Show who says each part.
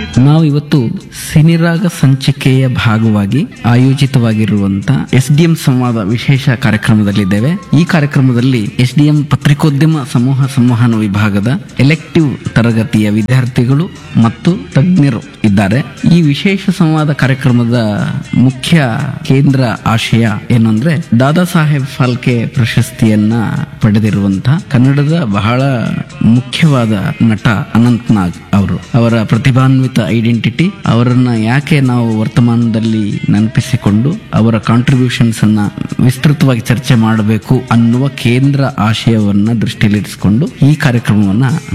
Speaker 1: ನಾವು ಇವತ್ತು ಸಿನಿರಾಗ ಸಂಚಿಕೆಯ ಭಾಗವಾಗಿ ಆಯೋಜಿತವಾಗಿರುವಂತಹ ಎಸ್ ಡಿ ಎಂ ಸಂವಾದ ವಿಶೇಷ ಕಾರ್ಯಕ್ರಮದಲ್ಲಿದ್ದೇವೆ ಈ ಕಾರ್ಯಕ್ರಮದಲ್ಲಿ ಎಸ್ ಡಿ ಎಂ ಪತ್ರಿಕೋದ್ಯಮ ಸಮೂಹ ಸಂವಹನ ವಿಭಾಗದ ಎಲೆಕ್ಟಿವ್ ತರಗತಿಯ ವಿದ್ಯಾರ್ಥಿಗಳು ಮತ್ತು ತಜ್ಞರು ಇದ್ದಾರೆ ಈ ವಿಶೇಷ ಸಂವಾದ ಕಾರ್ಯಕ್ರಮದ ಮುಖ್ಯ ಕೇಂದ್ರ ಆಶಯ ಏನಂದ್ರೆ ದಾದಾ ಸಾಹೇಬ್ ಫಾಲ್ಕೆ ಪ್ರಶಸ್ತಿಯನ್ನ ಪಡೆದಿರುವಂತಹ ಕನ್ನಡದ ಬಹಳ ಮುಖ್ಯವಾದ ನಟ ಅನಂತ್ ನಾಗ್ ಅವರು ಅವರ ಪ್ರತಿಭಾನ್ವಿತ ಐಡೆಂಟಿಟಿ ಅವರನ್ನ ಯಾಕೆ ನಾವು ವರ್ತಮಾನದಲ್ಲಿ ನೆನಪಿಸಿಕೊಂಡು ಅವರ ಕಾಂಟ್ರಿಬ್ಯೂಷನ್ಸ್ ಅನ್ನ ವಿಸ್ತೃತವಾಗಿ ಚರ್ಚೆ ಮಾಡಬೇಕು ಅನ್ನುವ ಕೇಂದ್ರ ಆಶಯವನ್ನ ದೃಷ್ಟಿಯಲ್ಲಿರಿಸಿಕೊಂಡು ಈ ಕಾರ್ಯಕ್ರಮವನ್ನ